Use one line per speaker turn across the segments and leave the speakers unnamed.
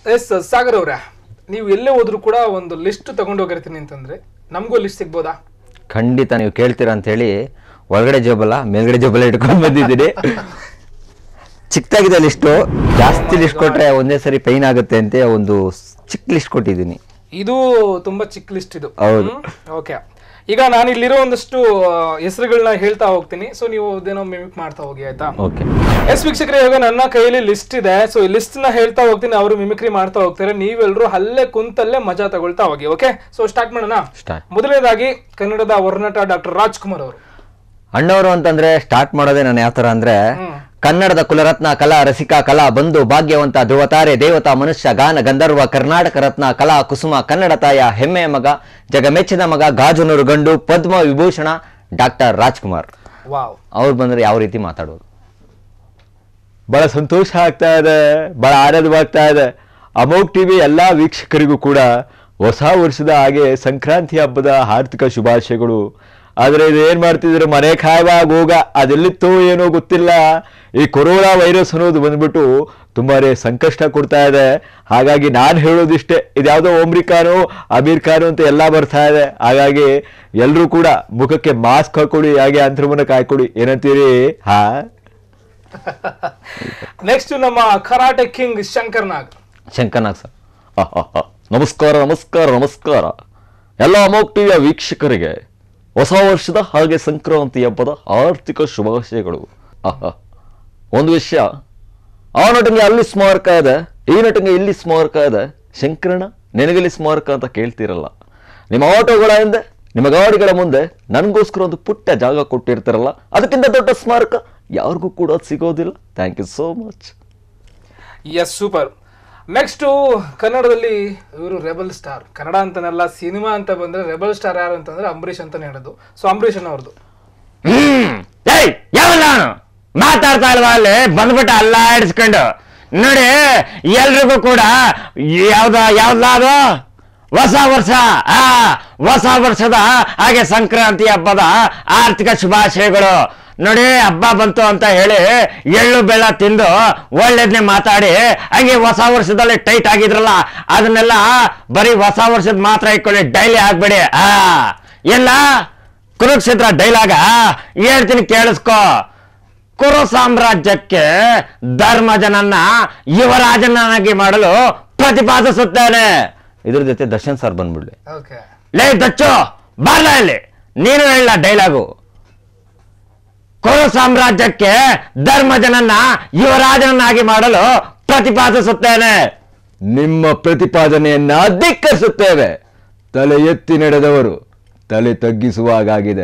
S Sagar ಅವ್ರೆ ನೀವು ಎಲ್ಲೇ ಹೋದ್ರು ಕೂಡ ಒಂದು ಲಿಸ್ಟ್ ತಗೊಂಡು ಹೋಗಿರ್ತೀನಿ ಅಂತಂದ್ರೆ ನಮಗೂ ಲಿಸ್ಟ್ ಸಿಗ್ಬೋದಾ
ಖಂಡಿತ ನೀವು ಕೇಳ್ತೀರಾ ಅಂತ ಹೇಳಿ ಒಳಗಡೆ ಜೋಬಲ್ಲ ಮೇಲ್ಗಡೆ ಜೋಬಲ್ಲ ಇಟ್ಕೊಂಡು ಬಂದಿದ್ದೀನಿ ಚಿಕ್ಕದಾಗಿದೆ ಲಿಸ್ಟು ಜಾಸ್ತಿ ಲಿಸ್ಟ್ ಕೊಟ್ರೆ ಒಂದೇ ಸರಿ ಪೈನ್ ಆಗುತ್ತೆ ಅಂತ ಒಂದು ಚಿಕ್ಕ ಲಿಸ್ಟ್ ಕೊಟ್ಟಿದ್ದೀನಿ
ಇದು ತುಂಬಾ ಚಿಕ್ಕ ಲಿಸ್ಟ್ ಇದು
ಹೌದು.
ಓಕೆ ಈಗ ನಾನು ಇಲ್ಲಿರೋ ಒಂದಷ್ಟು ಹೆಸರುಗಳನ್ನ ಹೇಳ್ತಾ ಹೋಗ್ತೀನಿ ಸೊ ನೀವು ಅದೇನೋ ಮಿಮಿಕ್ ಮಾಡ್ತಾ ಹೋಗಿ ಆಯ್ತಾ
ಓಕೆ
ಎಸ್ ವೀಕ್ಷಕರೇ ಇವಾಗ ನನ್ನ ಕೈಯಲ್ಲಿ ಲಿಸ್ಟ್ ಇದೆ ಸೊ ಈ ಲಿಸ್ಟ್ ನ ಹೇಳ್ತಾ ಹೋಗ್ತೀನಿ ಅವರು ಮಿಮಿಕ್ರಿ ಮಾಡ್ತಾ ಹೋಗ್ತಾರೆ ನೀವೆಲ್ಲರೂ ಅಲ್ಲೇ ಕುಂತಲ್ಲೇ ಮಜಾ ತಗೊಳ್ತಾ ಹೋಗಿ ಓಕೆ ಸೊ ಸ್ಟಾರ್ಟ್ ಮಾಡೋಣ
ಸ್ಟಾರ್ಟ್
ಮೊದಲನೇದಾಗಿ ಕನ್ನಡದ ವರ್ನಟ ಡಾಕ್ಟರ್ ರಾಜ್ಕುಮಾರ್ ಅವರು
ಅಣ್ಣವರು ಅಂತಂದ್ರೆ ಸ್ಟಾರ್ಟ್ ಮಾಡೋದೇ ನಾನು ಯಾವ ತರ ಅಂದ್ರೆ
ಹ್ಮ್.
ಕನ್ನಡದ ಕುಲರತ್ನ ಕಲಾ ರಸಿಕಾ ಕಲಾ ಬಂಧು ಭಾಗ್ಯವಂತ ಧ್ರುವತಾರೆ ದೇವತಾ ಮನುಷ್ಯ ಗಾನ ಗಂಧರ್ವ ಕರ್ನಾಟಕ ರತ್ನ ಕಲಾ ಕುಸುಮ ಕನ್ನಡ ತಾಯ ಹೆಮ್ಮೆಯ ಮಗ ಜಗಮೆಚ್ಚಿದ ಮಗ ಗಾಜುನೂರು ಗಂಡು ಪದ್ಮ ವಿಭೂಷಣ ಡಾಕ್ಟರ್ ರಾಜ್ಕುಮಾರ್
ವಾವ್
ಅವ್ರು ಬಂದ್ರೆ ಯಾವ ರೀತಿ ಮಾತಾಡೋದು ಬಹಳ ಸಂತೋಷ ಆಗ್ತಾ ಇದೆ ಬಹಳ ಆನಂದವಾಗ್ತಾ ಇದೆ ಅಮೋಕ್ ಟಿವಿ ಎಲ್ಲಾ ವೀಕ್ಷಕರಿಗೂ ಕೂಡ ಹೊಸ ವರ್ಷದ ಹಾಗೆ ಸಂಕ್ರಾಂತಿ ಹಬ್ಬದ ಆರ್ಥಿಕ ಶುಭಾಶಯಗಳು ಆದ್ರೆ ಇದೇನ್ ಮಾಡ್ತಿದ್ರು ಮನೆ ಕಾಯುವಾಗ ಹೋಗ ಅದೆಲ್ಲಿತ್ತೋ ಏನೋ ಗೊತ್ತಿಲ್ಲ ಈ ಕೊರೋನಾ ವೈರಸ್ ಅನ್ನೋದು ಬಂದ್ಬಿಟ್ಟು ತುಂಬಾನೇ ಸಂಕಷ್ಟ ಕೊಡ್ತಾ ಇದೆ ಹಾಗಾಗಿ ನಾನು ಹೇಳೋದಿಷ್ಟೇ ಇದ್ಯಾವುದೋ ಓಮ್ರಿಕಾನು ಅಮೀರ್ ಖಾನು ಅಂತ ಎಲ್ಲ ಬರ್ತಾ ಇದೆ ಹಾಗಾಗಿ ಎಲ್ಲರೂ ಕೂಡ ಮುಖಕ್ಕೆ ಮಾಸ್ಕ್ ಹಾಕೊಳ್ಳಿ ಹಾಗೆ ಅಂತರಮನ ಕಾಯ್ಕೊಡಿ ಏನಂತೀರಿ ಹಾ
ನೆಕ್ಸ್ಟ್ ನಮ್ಮ karate king Shankar Nag
Shankarnag sir ಆಹಾಹಾ. ನಮಸ್ಕಾರ ನಮಸ್ಕಾರ ನಮಸ್ಕಾರ ಎಲ್ಲ ಅಮೋಕ್ ಟಿವಿಯ ವೀಕ್ಷಕರಿಗೆ ಹೊಸ ವರ್ಷದ ಹಾಗೆ ಸಂಕ್ರಾಂತಿ ಹಬ್ಬದ ಆರ್ಥಿಕ ಶುಭಾಶಯಗಳು ಆಹಾ. ಒಂದು ವಿಷಯ ಆ ನಟಂಗೆ ಅಲ್ಲಿ ಸ್ಮಾರಕ ಇದೆ ಈ ನಟಂಗೆ ಇಲ್ಲಿ ಸ್ಮಾರಕ ಇದೆ ಶಂಕರಣ ನಿನಗಲ್ಲಿ ಸ್ಮಾರಕ ಅಂತ ಕೇಳ್ತಿರಲ್ಲ ನಿಮ್ಮ ಆಟೋಗಳ ಹಿಂದೆ ನಿಮ್ಮ ಗಾಡಿಗಳ ಮುಂದೆ ನನಗೋಸ್ಕರ ಒಂದು ಪುಟ್ಟ ಜಾಗ ಕೊಟ್ಟಿರ್ತಾರಲ್ಲ ಅದಕ್ಕಿಂತ ದೊಡ್ಡ ಸ್ಮಾರಕ ಯಾರಿಗೂ ಕೂಡ ಸಿಗೋದಿಲ್ಲ thank you so much
yes super next ಕನ್ನಡದಲ್ಲಿ ಇವರು ರೆಬಲ್ ಸ್ಟಾರ್ ಕನ್ನಡ ಅಂತನಲ್ಲ ಸಿನಿಮಾ ಅಂತ ಬಂದ್ರೆ ರೆಬಲ್ ಸ್ಟಾರ್ ಯಾರು ಅಂತಂದ್ರೆ ಅಂಬರೀಷ್ ಅಂತಾನೆ ಹೇಳೋದು ಸೊ ಅಂಬರೀಷ್ ಅವ್ರದ್ದು
ಹ್ಮ್ ಏಯ್ ಯಾವ ನಾನು ಮಾತಾಡ್ತಾ ಇಲ್ವಾ ಅಲ್ಲಿ ಬಂದ್ಬಿಟ್ಟು ಅಲ್ಲ ಆಡಿಸ್ಕೊಂಡು ನೋಡಿ ಎಲ್ರಿಗೂ ಕೂಡ ಯಾವ್ದ ಯಾವ್ದ ಅದು ಹೊಸ ವರ್ಷ ಆ ಹೊಸ ವರ್ಷದ ಹಾಗೆ ಸಂಕ್ರಾಂತಿ ಹಬ್ಬದ ಆರ್ಥಿಕ ಶುಭಾಶಯಗಳು ನೋಡಿ ಹಬ್ಬ ಬಂತು ಅಂತ ಹೇಳಿ ಎಳ್ಳು ಬೆಲ್ಲ ತಿಂದು ಒಳ್ಳೇದ್ನೇ ಮಾತಾಡಿ ಹಂಗೆ ಹೊಸ ವರ್ಷದಲ್ಲಿ ಟೈಟ್ ಆಗಿದ್ರಲ್ಲ ಅದನ್ನೆಲ್ಲ ಬರೀ ಹೊಸ ವರ್ಷದ ಮಾತ್ರ ಇಟ್ಕೊಳ್ಳಿ ಡೈಲಿ ಆಗ್ಬೇಡಿ ಆ ಎಲ್ಲ ಕುರುಕ್ಷೇತ್ರ ಡೈಲಾಗ ಹೇಳ್ತೀನಿ ಕೇಳಿಸ್ಕೋ ಕುರು ಸಾಮ್ರಾಜ್ಯಕ್ಕೆ ಧರ್ಮಜನನ್ನ ಯುವರಾಜನಾಗಿ ಮಾಡಲು ಪ್ರತಿಪಾದಿಸುತ್ತೇನೆ
ಇದ್ರ ಜೊತೆ ದರ್ಶನ್ ಸರ್ ಬಂದ್ಬಿಡ್ಲಿ
ಓಕೆ
ಲೇ ದಚ್ಚು ಬಾರ್ಲ ಇಲ್ಲಿ ನೀನು ಹೇಳ ಡೈಲಾಗು ಕುರು ಸಾಮ್ರಾಜ್ಯಕ್ಕೆ ಧರ್ಮಜನನ್ನ ಯುವರಾಜನನ್ನಾಗಿ ಮಾಡಲು ಪ್ರತಿಪಾದಿಸುತ್ತೇನೆ
ನಿಮ್ಮ ಪ್ರತಿಪಾದನೆಯನ್ನ ಧಿಕ್ಕರಿಸುತ್ತೇವೆ ತಲೆ ಎತ್ತಿ ನಡೆದವರು ತಲೆ ತಗ್ಗಿಸುವಾಗಿದೆ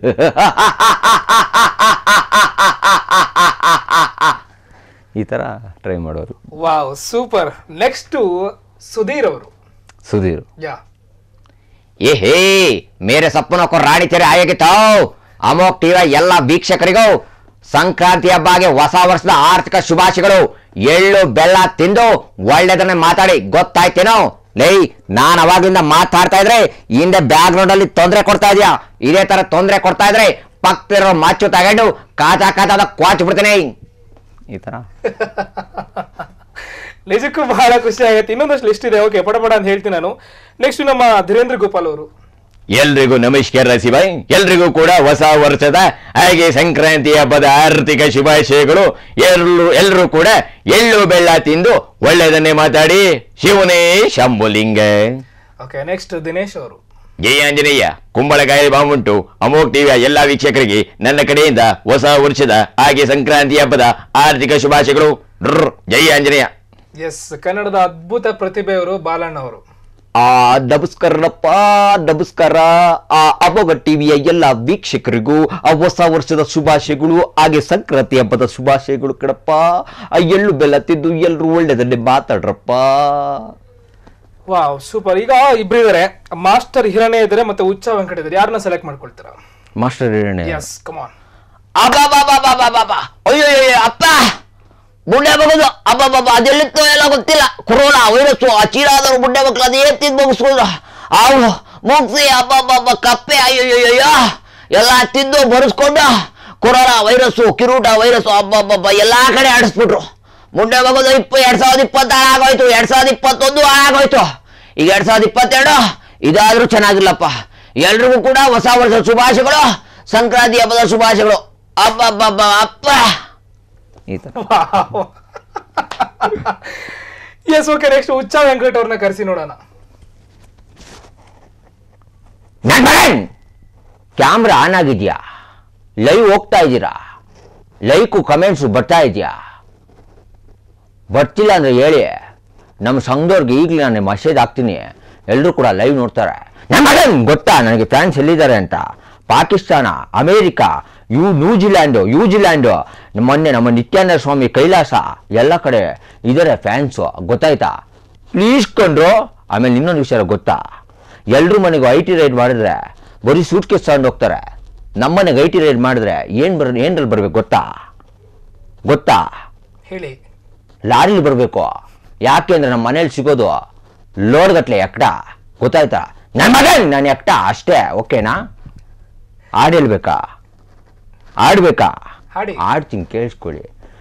ಈ ತರ ಟ್ರೈ ಮಾಡೋರು
ವಾವ್ ಸೂಪರ್ ನೆಕ್ಸ್ಟ್ ಸುಧೀರ್ ಅವರು
ಸುಧೀರ್
ಯಾ
ಏ ಹೇ ಮೇರೆ ಸಪ್ಪನ ರಾಣಿ ತೆರೆ ಆಗಿತ್ತಾವ್ ಅಮೋಕ್ ಟಿವಿಯ ಎಲ್ಲ ವೀಕ್ಷಕರಿಗೂ ಸಂಕ್ರಾಂತಿ ಹಬ್ಬಗೆ ಹೊಸ ವರ್ಷದ ಆರ್ಥಿಕ ಶುಭಾಶಯಗಳು ಎಳ್ಳು ಬೆಲ್ಲ ತಿಂದು ಒಳ್ಳೆದನ್ನ ಮಾತಾಡಿ ಗೊತ್ತಾಯ್ತೇನೋ ಲೈ ನಾನ್ ಅವಾಗಿಂದ ಮಾತಾಡ್ತಾ ಇದ್ರೆ ಹಿಂದೆ ಬ್ಯಾಕ್ ಗ್ರೌಂಡ್ ಅಲ್ಲಿ ತೊಂದರೆ ಕೊಡ್ತಾ ಇದೀಯಾ ಇದೇ ತರ ತೊಂದರೆ ಕೊಡ್ತಾ ಇದ್ರೆ ಪಕ್ಕದಲ್ಲಿರೋ ಮಚ್ಚು ತಗೊಂಡು ಕಾಚಾ ಕಾಚಾದ ಕ್ವಾಚ್ ಬಿಡ್ತೇನೆ
ಈ ತರ
ನಿಜಕ್ಕೂ ಬಹಳ ಖುಷಿ ಆಗುತ್ತೆ ಇನ್ನೊಂದಷ್ಟು ಲಿಸ್ಟ್ ಇದೆ ಓಕೆ ಪಡ ಪಡ ಅಂತ ಹೇಳ್ತೀನಿ ನಾನು ನೆಕ್ಸ್ಟ್ ನಮ್ಮ ಧೀರೇಂದ್ರ ಗೋಪಾಲ್ ಅವರು
ಎಲ್ರಿಗೂ ನಮಸ್ಕಾರ ಶಿವಾಯ್ ಎಲ್ರಿಗೂ ಕೂಡ ಹೊಸ ವರ್ಷದ ಹಾಗೆ ಸಂಕ್ರಾಂತಿ ಹಬ್ಬದ ಆರ್ಥಿಕ ಶುಭಾಶಯಗಳು ಎಲ್ಲರೂ ಎಲ್ಲರೂ ಕೂಡ ಎಳ್ಳು ಬೆಲ್ಲ ತಿಂದು ಒಳ್ಳೆಯದನ್ನೇ ಮಾತಾಡಿ ಶಿವನೇ ಶಂಭುಲಿಂಗ
ಓಕೆ ನೆಕ್ಸ್ಟ್ ದಿನೇಶ್ ಅವರು
ಜಯ ಆಂಜನೇಯ ಕುಂಬಳಕಾಯಿ ಬಾಂಬುಂಟು ಅಮೋಕ್ ಟಿವಿಯ ಎಲ್ಲಾ ವೀಕ್ಷಕರಿಗೆ ನನ್ನ ಕಡೆಯಿಂದ ಹೊಸ ವರ್ಷದ ಹಾಗೆ ಸಂಕ್ರಾಂತಿ ಹಬ್ಬದ ಆರ್ಥಿಕ ಶುಭಾಶಯಗಳು ಡ್ರ್, ಜೈ ಆಂಜನೇಯ
ಎಸ್ ಕನ್ನಡದ ಅದ್ಭುತ ಪ್ರತಿಭೆಯವರು ಬಾಲಣ್ಣ ಅವರು
ಆ ನಮಸ್ಕಾರಪ್ಪ ನಮಸ್ಕಾರ ಆ ಅಮೋಘ ಟಿವಿಯ ಎಲ್ಲ ವೀಕ್ಷಕರಿಗೂ ಆ ಹೊಸ ವರ್ಷದ ಶುಭಾಶಯಗಳು ಹಾಗೆ ಸಂಕ್ರಾಂತಿ ಹಬ್ಬದ ಶುಭಾಶಯಗಳು ಕಣಪ್ಪ ಆ ಎಳ್ಳು ಬೆಲ್ಲ ತಿಂದು ಎಲ್ರು ಒಳ್ಳೆದನ್ನೇ ಮಾತಾಡ್ರಪ್ಪ
ವಾವ್ ಸೂಪರ್ ಈಗ ಇಬ್ರು ಇದಾರೆ ಮಾಸ್ಟರ್ ಹಿರಣ್ಯ ಇದ್ದಾರೆ ಮತ್ತೆ ಉಚ್ಚ ವೆಂಕಟ ಇದ್ದಾರೆ ಯಾರನ್ನ ಸೆಲೆಕ್ಟ್ ಮಾಡ್ಕೊಳ್ತೀರಾ
ಮಾಸ್ಟರ್ ಹಿರಣ್ಯ
ಎಸ್ ಕಮಾನ್
ಅಬ್ಬಬ್ಬಬ್ಬಬ್ಬಬ್ಬಬ್ಬ. ಅಯ್ಯೋ ಅಯ್ಯೋ, ಅಪ್ಪ ಬುಡ್ಡೆ ಮಗದು ಅಬ್ಬಬ್ಬಬ್ಬ ಅದೆಲ್ಲಿತ್ತೋ ಎಲ್ಲ ಗೊತ್ತಿಲ್ಲ ಕೊರೋನಾ ವೈರಸ್ಸು ಆ ಚೀರಾದವರು ಬುಡ್ಡೆ ಮಕ್ಕಳು ಅದು ಏನ್ ತಿಂದು ಮುಗಿಸ್ಕೊಂಡು ಅವಳು ಮುಗಿಸಿ ಅಬ್ಬಬ್ಬಬ್ಬ ಕಪ್ಪೆ ಅಯ್ಯಯ್ಯಯ್ಯೋ ಎಲ್ಲ ತಿಂದು ಬರೆಸ್ಕೊಂಡು ಕೊರೋನಾ ವೈರಸ್ಸು ಕಿರೂಟ ವೈರಸ್ಸು ಅಬ್ಬಬ್ಬಬ್ಬ ಎಲ್ಲಾ ಕಡೆ ಆಡಿಸ್ಬಿಟ್ರು ಮುಂದೆ ಹೋಗೋದು ಇಪ್ಪ ಎರಡ್ ಸಾವಿರದ ಇಪ್ಪತ್ತಾರು ಆಗೋಯ್ತು ಎರಡ್ ಸಾವಿರದ ಇಪ್ಪತ್ತೊಂದು ಆಗೋಯ್ತು ಈಗ ಎರಡ್ ಸಾವಿರದ ಇಪ್ಪತ್ತೆರಡು ಇದಾದ್ರೂ ಚೆನ್ನಾಗಿಲ್ಲಪ್ಪ ಎಲ್ರಿಗೂ ಕೂಡ ಹೊಸ ವರ್ಷದ ಶುಭಾಶಯಗಳು ಸಂಕ್ರಾಂತಿ ಹಬ್ಬದ ಶುಭಾಶಯಗಳು ಅಬ್ಬಬ್ಬಬ್ಬ ಅಪ್ಪ ಈ ತರ
ಎಸ್ ಓಕೆ ನೆಕ್ಸ್ಟ್ ಹುಚ್ಚ ವೆಂಕಟ್ ಅವ್ರನ್ನ ಕರೆಸಿ ನೋಡೋಣ
ನನ್ ಮಗನ್ ಕ್ಯಾಮ್ರಾ ಆನ್ ಆಗಿದ್ಯಾ ಲೈವ್ ಹೋಗ್ತಾ ಇದ್ದೀರಾ ಲೈಕು ಕಮೆಂಟ್ಸು ಬರ್ತಾ ಇದೆಯಾ ಬರ್ತಿಲ್ಲ ಅಂದ್ರೆ ಹೇಳಿ ನಮ್ಮ ಸಂಘದವ್ರಿಗೆ ಈಗಲೇ ನಾನು ಮೆಸೇಜ್ ಹಾಕ್ತೀನಿ ಎಲ್ಲರೂ ಕೂಡ ಲೈವ್ ನೋಡ್ತಾರೆ ನನ್ನ ಮಗನ್ ಗೊತ್ತಾ ನನಗೆ ಫ್ಯಾನ್ಸ್ ಎಲ್ಲಿದ್ದಾರೆ ಅಂತ ಪಾಕಿಸ್ತಾನ ಅಮೇರಿಕಾ ಯು ನ್ಯೂಜಿಲ್ಯಾಂಡು ನ್ಯೂಜಿಲ್ಯಾಂಡು ಮೊನ್ನೆ ನಮ್ಮ ನಿತ್ಯಾನಂದ ಸ್ವಾಮಿ ಕೈಲಾಸ ಎಲ್ಲ ಕಡೆ ಇದ್ದಾರೆ ಫ್ಯಾನ್ಸು ಗೊತ್ತಾಯ್ತಾ ಪ್ಲೀಸ್ ಕೊಂಡ್ರು ಆಮೇಲೆ ಇನ್ನೊಂದು ವಿಷಯ ಗೊತ್ತಾ ಎಲ್ರೂ ಮನೆಗೂ ಐ ಟಿ ರೈಡ್ ಮಾಡಿದ್ರೆ ಬರೀ ಸೂಟ್ ಕೇಸ್ ತಗೊಂಡು ಹೋಗ್ತಾರೆ ನಮ್ಮನೆಗೆ ಐ ಟಿ ರೈಡ್ ಮಾಡಿದ್ರೆ ಏನು ಬರ್ ಏನ್ರಲ್ಲಿ ಬರ್ಬೇಕು ಗೊತ್ತಾ ಗೊತ್ತಾ
ಹೇಳಿ
ಲಾರಿಲಿ ಬರಬೇಕು ಯಾಕೆ ಅಂದ್ರೆ ನಮ್ಮ ಮನೇಲಿ ಸಿಗೋದು ಲೋಡ್ ಗಟ್ಲೆ ಎಕ್ಟ ಗೊತ್ತಾಯ್ತಾ ನನ್ನ ಮಗನ್ ನಾನು ಎಕ್ಟ ಅಷ್ಟೇ ಓಕೆನಾ ಹಾಡು ಹೇಳ್ಬೇಕಾ ಆಡ್ಬೇಕಾ
ಹಾಡಿ.
ಆಡ್ತೀನಿ ಕೇಳಿಸ್ಕೊಳ್ಳಿ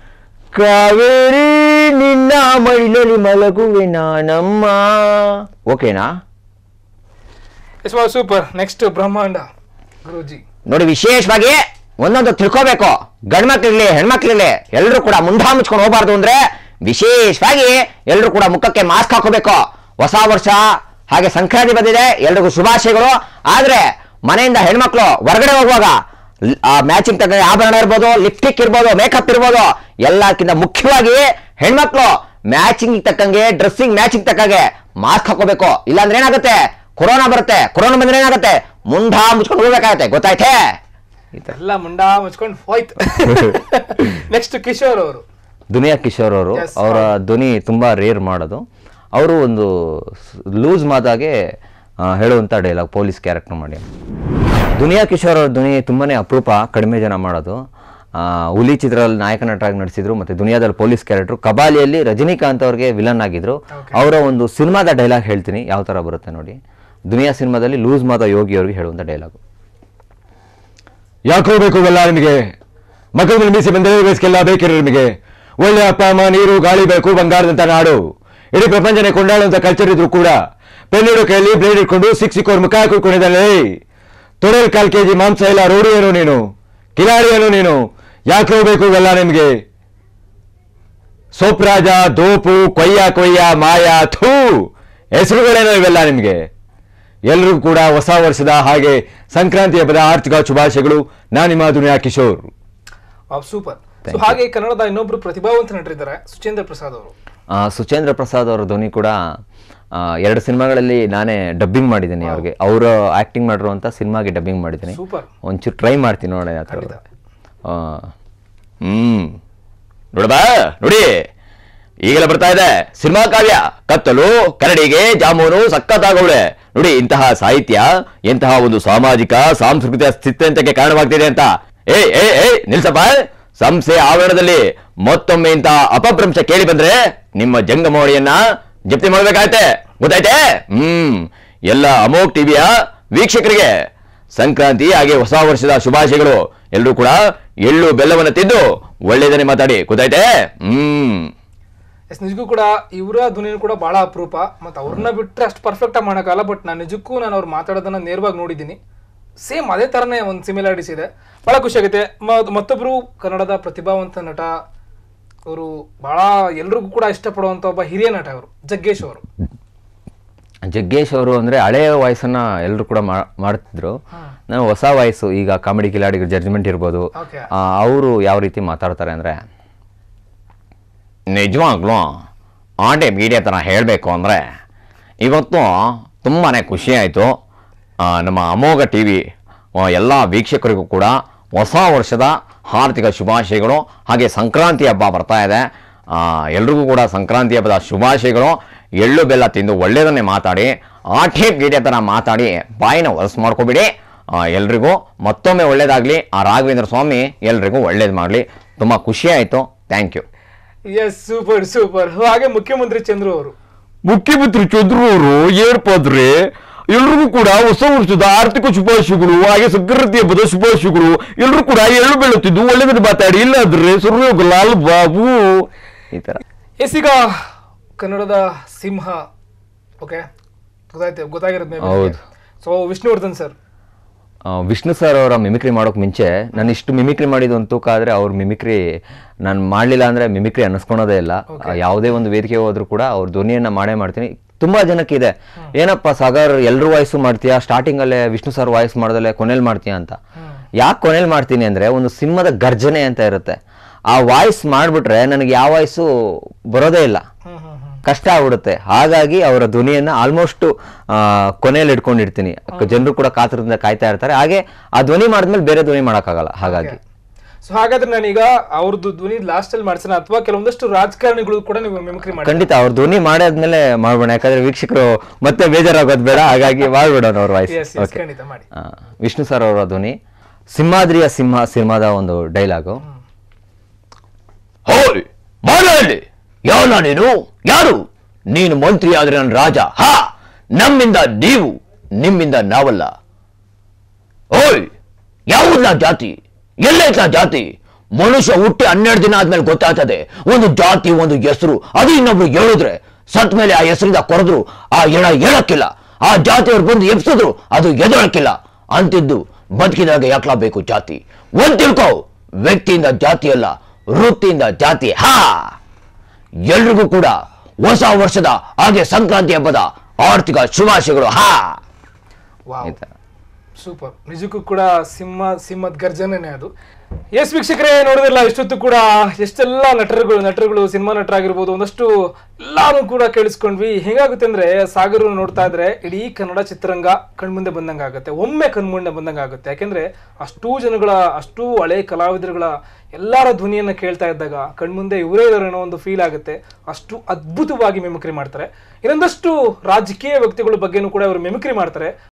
ಕಾವೇರಿ ನಿನ್ನ ಮೈಲಲ್ಲಿ ಮಲಗುವೆ ನಾನಮ್ಮ ಓಕೆನಾ
ಎಸ್ ಸೂಪರ್ ನೆಕ್ಸ್ಟ್ ಬ್ರಹ್ಮಾಂಡ ಗುರೂಜಿ
ನೋಡಿ ವಿಶೇಷವಾಗಿ ಒಂದೊಂದು ತಿಳ್ಕೋಬೇಕು ಗಂಡ್ಮಕ್ಳಿರ್ಲಿ ಹೆಣ್ಮಕ್ಳಿರ್ಲಿ ಎಲ್ಲರೂ ಕೂಡ ಮುಂಡಾ ಮುಚ್ಕೊಂಡು ಹೋಗ್ಬಾರ್ದು ಅಂದ್ರೆ ವಿಶೇಷವಾಗಿ ಎಲ್ಲರೂ ಕೂಡ ಮುಖಕ್ಕೆ ಮಾಸ್ಕ್ ಹಾಕೋಬೇಕು ಹೊಸ ವರ್ಷ ಹಾಗೆ ಸಂಕ್ರಾಂತಿ ಬಂದಿದೆ ಎಲ್ರಿಗೂ ಶುಭಾಶಯಗಳು ಆದ್ರೆ ಮನೆಯಿಂದ ಹೆಣ್ಮಕ್ಳು ಹೊರಗಡೆ ಹೋಗುವಾಗ ಮ್ಯಾಚಿಂಗ್ ತಕ್ಕ ಆಭರಣ ಇರ್ಬೋದು ಲಿಪ್ಸ್ಟಿಕ್ ಇರ್ಬೋದು ಮೇಕಪ್ ಇರ್ಬೋದು ಎಲ್ಲಕ್ಕಿಂತ ಮುಖ್ಯವಾಗಿ ಹೆಣ್ಮಕ್ಳು ಮ್ಯಾಚಿಂಗ್ ತಕ್ಕಂಗೆ ಡ್ರೆಸ್ಸಿಂಗ್ ಮ್ಯಾಚಿಂಗ್ ತಕ್ಕಂಗೆ ಮಾಸ್ಕ್ ಹಾಕೋಬೇಕು ಇಲ್ಲಾಂದ್ರೆ ಏನಾಗುತ್ತೆ ಕೊರೋನಾ ಬರುತ್ತೆ ಕೊರೋನಾ ಬಂದ್ರೆ ಏನಾಗುತ್ತೆ ಮುಂಡಾ ಮುಚ್ಕೊಂಡು ಹೋಗ್ಬೇಕಾಗತ್ತೆ ಗೊತ್ತಾಯ್ತೇ
ಎಲ್ಲ ಮುಂಡಾ ಮುಚ್ಕೊಂಡು ಹೋಯ್ತು ನೆಕ್ಸ್ಟ್ ಕಿಶೋರ್ ಅವರು
ದುನಿಯಾ ಕಿಶೋರ್ ಅವರು
Yes,
ಅವರ
ಹೌದು.
ಧ್ವನಿ ತುಂಬಾ ರೇರ್ ಮಾಡೋದು ಅವರು ಒಂದು ಲೂಸ್ ಮಾತಾಗೆ ಆ, ಹೇಳುವಂತ ಡೈಲಾಗ್ ಪೊಲೀಸ್ ಕ್ಯಾರೆಕ್ಟರ್ ಮಾಡಿ ದುನಿಯಾ ಕಿಶೋರ್ ಅವ್ರ ಧ್ವನಿ ತುಂಬಾನೇ ಅಪರೂಪ ಕಡಿಮೆ ಜನ ಮಾಡೋದು ಆ, ಹುಲಿ ಚಿತ್ರದಲ್ಲಿ ನಾಯಕ ನಟರಾಗಿ ನಟಿಸಿದ್ರು ಮತ್ತೆ ದುನಿಯಾದಲ್ಲಿ ಪೊಲೀಸ್ ಕ್ಯಾರೆಕ್ಟರ್ ಕಬಾಲಿಯಲ್ಲಿ ರಜನಿಕಾಂತ್ ಅವ್ರಿಗೆ ವಿಲನ್ ಆಗಿದ್ರು
Okay.
ಅವರ ಒಂದು ಸಿನಿಮಾದ ಡೈಲಾಗ್ ಹೇಳ್ತೀನಿ ಯಾವ ತರ ಬರುತ್ತೆ ನೋಡಿ ದುನಿಯಾ ಸಿನಿಮಾದಲ್ಲಿ ಲೂಸ್ ಮಾದ ಯೋಗಿ ಅವ್ರಿಗೆ ಹೇಳುವಂತ ಡೈಲಾಗ್ ಯಾಕೋ ಬೇಕು ಇವೆಲ್ಲ ನಿಮಗೆ ಮಕ್ಕಳ ಮೇಲೆ ಮೀಸೆ ಬಂದರೆ ವಯಸ್ಸಿಗೆಲ್ಲ ಬೇಕಿರೋ ನಿಮಗೆ ಒಳ್ಳೆ ಅಪ್ಪ ಅಮ್ಮ ನೀರು ಗಾಳಿ ಬೇಕು ಬಂಗಾರದಂತ ನಾಡು ಇಡೀ ಪ್ರಪಂಚನೇ ಕೊಂಡಾಡುವಂತ ಕಲ್ಚರ್ ಇದ್ರು ಕೂಡ ಪೆನ್ನಿಡು ಕೈಯಲ್ಲಿ ಬ್ಲೇಡ್ ಇಟ್ಕೊಂಡು ಸಿಕ್ ಸಿಕ್ಕೋರ್ ಮುಖ ಹಾಕಿಕೊಂಡಿದ್ದಾನೆ ತೊಡೆಲ್ ಕಾಲ್ ಕೆಜಿ ಮಾಂಸ ಇಲ್ಲ ರೋಡಿ ಏನು ನೀನು ಕಿಲಾಡಿ ಏನು ನೀನು ಯಾಕೋ ಬೇಕು ಇವೆಲ್ಲ ನಿಮಗೆ ಸೋಪ್ರಾಜ ದೋಪು ಕೊಯ್ಯ ಕೊಯ್ಯ ಮಾಯಾ ಥೂ ಹೆಸರುಗಳೇನೋ ಇವೆಲ್ಲ ನಿಮಗೆ ಎಲ್ರಿಗೂ ಕೂಡ ಹೊಸ ವರ್ಷದ ಹಾಗೆ ಸಂಕ್ರಾಂತಿ ಹಬ್ಬದ ಆರ್ಥಿಕ ಶುಭಾಶಯಗಳು ನಾನು ನಿಮ್ಮ Duniya Kishore
super so
Thank you.
ಹಾಗೆ ಕನ್ನಡದ ಇನ್ನೊಬ್ರು ಪ್ರತಿಭಾವಂತ ನಟರಿದ್ದಾರೆ ಸುಚೇಂದ್ರ ಪ್ರಸಾದ್ ಅವರು
ಆ, ಸುಚೇಂದ್ರ ಪ್ರಸಾದ್ ಅವರ ಧ್ವನಿ ಕೂಡ ಆ, ಎರಡು ಸಿನಿಮಾಗಳಲ್ಲಿ ನಾನೇ ಡಬ್ಬಿಂಗ್ ಮಾಡಿದ್ದೀನಿ ಅವ್ರಿಗೆ ಅವರು ಆಕ್ಟಿಂಗ್ ಮಾಡಿರುವಂತ ಸಿನಿಮಾಗೆ ಡಬ್ಬಿಂಗ್ ಮಾಡಿದ್ದೀನಿ
Super.
ಒಂಚೂರು ಟ್ರೈ ಮಾಡ್ತೀನಿ ನೋಡೋಣ ಯಾವ ಥರ
ಖಂಡಿತ.
ಆ, ಹ್ಮ್ ನೋಡಬಾ ನೋಡಿ ಈಗಲೇ ಬರ್ತಾ ಇದೆ ಸಿನಿಮಾ ಕಾವ್ಯ ಕತ್ತಲು ಕರಡಿಗೆ ಜಾಮೂನು ಸಖತ್ತಾಗವಳೆ ನೋಡಿ ಇಂತಹ ಸಾಹಿತ್ಯ ಎಂತಹ ಒಂದು ಸಾಮಾಜಿಕ ಸಾಂಸ್ಕೃತಿಕ ಸ್ಥಿತ್ಯಂತಕ್ಕೆ ಕಾರಣವಾಗ್ತಿದೆ ಅಂತ ಏ ಏ ಏ ನಿಲ್ಸಪ್ಪ ಸಂಸ್ಥೆ ಆವರಣದಲ್ಲಿ ಮತ್ತೊಮ್ಮೆ ಇಂತಹ ಅಪಭ್ರಂಶ ಕೇಳಿ ಬಂದ್ರೆ ನಿಮ್ಮ ಜಂಗಮೋಳಿಯನ್ನ ಜಪ್ತಿ ಮಾಡ್ಬೇಕಾಗತ್ತೆ ಗೊತ್ತಾಯ್ತೆ ಹ್ಮ್ ಎಲ್ಲ ಅಮೋಕ್ ಟಿವಿಯ ವೀಕ್ಷಕರಿಗೆ ಸಂಕ್ರಾಂತಿ ಹಾಗೆ ಹೊಸ ವರ್ಷದ ಶುಭಾಶಯಗಳು ಎಲ್ಲರೂ ಕೂಡ ಎಳ್ಳು ಬೆಲ್ಲವನ್ನ ತಿಂದು ಒಳ್ಳೆಯದನ್ನೇ ಮಾತಾಡಿ ಗೊತ್ತಾಯ್ತೆ ಹ್ಮ್
ಎಸ್ ನಿಜಕ್ಕೂ ಕೂಡ ಇವರ ಧ್ವನಿನೂ ಕೂಡ ಬಹಳ ಅಪರೂಪ ಮತ್ತು ಅವ್ರನ್ನ ಬಿಟ್ಟರೆ ಅಷ್ಟು ಪರ್ಫೆಕ್ಟ್ ಆಗಿ ಮಾಡೋಕ್ಕಲ್ಲ ಬಟ್ ನಾನು ನಿಜಕ್ಕೂ ನಾನು ಅವ್ರು ಮಾತಾಡೋದನ್ನ ನೇರವಾಗಿ ನೋಡಿದ್ದೀನಿ ಸೇಮ್ ಅದೇ ಥರನೇ ಒಂದು ಸಿಮಿಲಾರಿಟೀಸ್ ಇದೆ ಭಾಳ ಖುಷಿಯಾಗುತ್ತೆ ಮ- ಮತ್ತೊಬ್ರು ಕನ್ನಡದ ಪ್ರತಿಭಾವಂತ ನಟ ಅವರು ಬಹಳ ಎಲ್ರಿಗೂ ಕೂಡ ಇಷ್ಟಪಡುವಂಥ ಒಬ್ಬ ಹಿರಿಯ ನಟ ಅವರು ಜಗ್ಗೇಶ್ ಅವರು
ಜಗ್ಗೇಶ್ ಅವರು ಅಂದ್ರೆ ಹಳೆಯ ವಾಯ್ಸನ್ನ ಎಲ್ಲರೂ ಕೂಡ ಮಾ- ಮಾಡ್ತಿದ್ರು ನಾನು ಹೊಸ ವಾಯ್ಸು ಈಗ ಕಾಮಿಡಿ ಕಿಲಾಡಿಗಳ ಜಡ್ಜ್ಮೆಂಟ್ ಇರ್ಬೋದು
Okay.
ಅವರು ಯಾವ ರೀತಿ ಮಾತಾಡ್ತಾರೆ ಅಂದ್ರೆ
ನಿಜವಾಗ್ಲೂ ಆಟೆ ಮೀಡಿಯಾ ಥರ ಹೇಳಬೇಕು ಅಂದರೆ ಇವತ್ತು ತುಂಬಾ ಖುಷಿ ಆಯಿತು ನಮ್ಮ ಅಮೋಘ ಟಿ ವಿ ಎಲ್ಲ ವೀಕ್ಷಕರಿಗೂ ಕೂಡ ಹೊಸ ವರ್ಷದ ಆರ್ಥಿಕ ಶುಭಾಶಯಗಳು ಹಾಗೆ ಸಂಕ್ರಾಂತಿ ಹಬ್ಬ ಬರ್ತಾ ಇದೆ ಆ, ಎಲ್ರಿಗೂ ಕೂಡ ಸಂಕ್ರಾಂತಿ ಹಬ್ಬದ ಶುಭಾಶಯಗಳು ಎಳ್ಳು ಬೆಲ್ಲ ತಿಂದು ಒಳ್ಳೆಯದನ್ನೇ ಮಾತಾಡಿ ಆಟೆ ಮೀಡಿಯಾ ಥರ ಮಾತಾಡಿ ಬಾಯಿನ ಹೊಲಸು ಮಾಡ್ಕೋಬಿಡಿ ಆ, ಎಲ್ರಿಗೂ ಮತ್ತೊಮ್ಮೆ ಒಳ್ಳೇದಾಗಲಿ ಆ ರಾಘವೇಂದ್ರ ಸ್ವಾಮಿ ಎಲ್ರಿಗೂ ಒಳ್ಳೇದು ಮಾಡಲಿ ತುಂಬ ಖುಷಿ ಆಯಿತು thank you
yes super super ಹಾಗೆ ಮುಖ್ಯಮಂತ್ರಿ ಚಂದ್ರು ಅವರು
ಮುಖ್ಯಮಂತ್ರಿ ಚಂದ್ರು ಅವರು ಏರ್ಪಾದ್ರೆ ಎಲ್ರಿಗೂ ಕೂಡ ಹೊಸ ವರ್ಷದ ಆರ್ಥಿಕ ಶುಭಾಶಯಗಳು ಹಾಗೆ ಸಂಕ್ರಾಂತಿ ಹಬ್ಬದ ಶುಭಾಶಯಗಳು ಎಲ್ರೂ ಕೂಡ ಎಳ್ಳು ಬೆಳ್ಳುತ್ತಿದ್ದು ಒಳ್ಳೆದನ್ನು ಮಾತಾಡಿ ಇಲ್ಲಾಂದ್ರೆ ಸುರ್ಯೋಗ ಲಾಲ್ ಬಾಬು ಈ ಥರ
ಎಸ್ ಈಗ ಕನ್ನಡದ ಸಿಂಹ ಓಕೆ ಗೊತ್ತಾಯ್ತು ಗೊತ್ತಾಗಿರೋದು
ಹೌದು.
ಸೊ ವಿಷ್ಣುವರ್ಧನ್ ಸರ್
ಆ, ವಿಷ್ಣು ಸರ್ ಅವರ ಮಿಮಿಕ್ರಿ ಮಾಡೋಕೆ ಮುಂಚೆ ನಾನು ಇಷ್ಟು ಮಿಮಿಕ್ರಿ ಮಾಡಿದ್ದು ಒಂದು ತೂಕ ಆದರೆ ಅವ್ರ ಮಿಮಿಕ್ರಿ ನಾನು ಮಾಡಲಿಲ್ಲ ಅಂದರೆ ಮಿಮಿಕ್ರಿ ಅನ್ನಿಸ್ಕೊಳೋದೇ ಇಲ್ಲ ಆ, ಯಾವುದೇ ಒಂದು ವೇದಿಕೆ ಹೋದ್ರೂ ಕೂಡ ಅವ್ರ ಧ್ವನಿಯನ್ನು ಮಾಡೇ ಮಾಡ್ತೀನಿ ತುಂಬಾ ಜನಕ್ಕೆ ಇದೆ ಏನಪ್ಪ ಸಾಗರ್ ಎಲ್ರ ವಾಯ್ಸು ಮಾಡ್ತೀಯಾ ಸ್ಟಾರ್ಟಿಂಗಲ್ಲೇ ವಿಷ್ಣು ಸರ್ ವಾಯ್ಸ್ ಮಾಡ್ದಲ್ಲೇ ಕೊನೆಯಲ್ಲಿ ಮಾಡ್ತೀಯಾ ಅಂತ ಯಾಕೆ ಕೊನೆಯಲ್ಲಿ ಮಾಡ್ತೀನಿ ಅಂದರೆ ಒಂದು ಸಿಂಹದ ಗರ್ಜನೆ ಅಂತ ಇರುತ್ತೆ ಆ ವಾಯ್ಸ್ ಮಾಡಿಬಿಟ್ರೆ ನನಗೆ ಯಾವ ವಾಯ್ಸು ಬರೋದೇ ಇಲ್ಲ
ಹ್ಮ್ ಹ್ಮ್ ಹ್ಮ್
ಕಷ್ಟ ಆಗ್ಬಿಡುತ್ತೆ ಹಾಗಾಗಿ ಅವರ ಧ್ವನಿಯನ್ನ ಆಲ್ಮೋಸ್ಟ್ ಕೊನೆಯಲ್ಲಿ ಇಟ್ಕೊಂಡಿರ್ತೀನಿ ಜನರು ಕೂಡ ಕಾತರದಿಂದ ಕಾಯ್ತಾ ಇರ್ತಾರೆ ಹಾಗೆ ಆ ಧ್ವನಿ ಮಾಡಿದ್ಮೇಲೆ ಬೇರೆ ಧ್ವನಿ ಮಾಡೋಕ್ಕಾಗಲ್ಲ ಹಾಗಾಗಿ
ಸೊ ಹಾಗಾದ್ರೆ ನಾನೀಗ ಅವ್ರದ್ದು ಧ್ವನಿ ಲಾಸ್ಟ್ ಅಲ್ಲಿ ಮಾಡ್ಸೋಣ ಅಥವಾ ಕೆಲವೊಂದಷ್ಟು ರಾಜಕಾರಣಿಗಳು ಕೂಡ ನೀವು ಮಿಮಿಕ್ರಿ ಮಾಡಿ
ಖಂಡಿತ ಅವ್ರ ಧ್ವನಿ ಮಾಡಾದ್ಮೇಲೆ ಮಾಡ್ಬೋಣ ಯಾಕಂದ್ರೆ ವೀಕ್ಷಕರು ಮತ್ತೆ ಬೇಜಾರಾಗೋದು ಬೇಡ ಹಾಗಾಗಿ ಮಾಡ್ಬಿಡೋಣ ಅವ್ರ ವಾಯ್ಸ್
ಎಸ್ ಎಸ್ ಖಂಡಿತ ಮಾಡಿ
ವಿಷ್ಣು ಸರ್ ಅವರ ಧ್ವನಿ ಸಿಂಹಾದ್ರಿಯ ಸಿಂಹ ಸಿನಿಮಾದ ಒಂದು ಡೈಲಾಗು
ಹೋಯ್ ಮಾಡಲಿ ಯಾವನ ನೀನು ಯಾರು ನೀನು ಮಂತ್ರಿ ಆದ್ರೆ ನಾನು ರಾಜ ಹಾ ನಮ್ಮಿಂದ ನೀವು ನಿಮ್ಮಿಂದ ನಾವಲ್ಲ ಓಯ್ ಯಾವುದ ಜಾತಿ ಎಲ್ಲೈತ ಜಾತಿ ಮನುಷ್ಯ ಹುಟ್ಟಿ ಹನ್ನೆರಡು ದಿನ ಆದ್ಮೇಲೆ ಗೊತ್ತಾಗ್ತದೆ ಒಂದು ಜಾತಿ ಒಂದು ಹೆಸರು ಅದು ಇನ್ನೊಬ್ರು ಹೇಳಿದ್ರೆ ಸತ್ ಮೇಲೆ ಆ ಹೆಸರಿಂದ ಕೊರೆದ್ರು ಆ ಎಣ ಹೇಳಕ್ಕಿಲ್ಲ ಆ ಜಾತಿಯವ್ರು ಬಂದು ಎಬ್ಸಿದ್ರು ಅದು ಎದಳಕ್ಕಿಲ್ಲ ಅಂತಿದ್ದು ಬದುಕಿದಾಗ ಯಾಕ್ಲಾಬೇಕು ಜಾತಿ ಒಂದ್ ತಿಳ್ಕೊ ವ್ಯಕ್ತಿಯಿಂದ ಜಾತಿ ಅಲ್ಲ ವೃತ್ತಿಯಿಂದ ಜಾತಿ ಹಾ ಎಲ್ರಿಗೂ ಕೂಡ ಹೊಸ ವರ್ಷದ ಹಾಗೆ ಸಂಕ್ರಾಂತಿ ಹಬ್ಬದ ಆರ್ಥಿಕ ಶುಭಾಶಯಗಳು ಹಾ
ವಾವ್
ಈ ಥರ
ಸೂಪರ್ ನಿಜಕ್ಕೂ ಕೂಡ ಸಿಂಹ ಸಿಂಹದ ಗರ್ಜನೆನೇ ಅದು ಎಸ್ ವೀಕ್ಷಕರೇ ನೋಡಿದಿಲ್ಲ ಇಷ್ಟೊತ್ತು ಕೂಡ ಎಷ್ಟೆಲ್ಲ ನಟರುಗಳು ನಟರುಗಳು ಸಿನಿಮಾ ನಟರಾಗಿರ್ಬೋದು ಒಂದಷ್ಟು ಎಲ್ಲಾನು ಕೂಡ ಕೇಳಿಸ್ಕೊಂಡ್ವಿ ಹೇಗಾಗುತ್ತೆ ಅಂದ್ರೆ ಸಾಗರ್ ನೋಡ್ತಾ ಇದ್ರೆ ಇಡೀ ಕನ್ನಡ ಚಿತ್ರರಂಗ ಕಣ್ಮುಂದೆ ಬಂದಂಗ ಆಗುತ್ತೆ ಒಮ್ಮೆ ಕಣ್ಮುಂದೆ ಬಂದಂಗ ಆಗುತ್ತೆ ಯಾಕೆಂದ್ರೆ ಅಷ್ಟೂ ಜನಗಳ ಅಷ್ಟೂ ಹಳೆ ಕಲಾವಿದರುಗಳ ಎಲ್ಲರ ಧ್ವನಿಯನ್ನ ಕೇಳ್ತಾ ಇದ್ದಾಗ ಕಣ್ಮುಂದೆ ಇವರೇ ಇದಾರೆ ಅನ್ನೋ ಒಂದು ಫೀಲ್ ಆಗುತ್ತೆ ಅಷ್ಟು ಅದ್ಭುತವಾಗಿ ಮಿಮಿಕ್ರಿ ಮಾಡ್ತಾರೆ ಇನ್ನೊಂದಷ್ಟು ರಾಜಕೀಯ ವ್ಯಕ್ತಿಗಳ ಬಗ್ಗೆನೂ ಕೂಡ ಇವರು ಮಿಮಿಕ್ರಿ ಮಾಡ್ತಾರೆ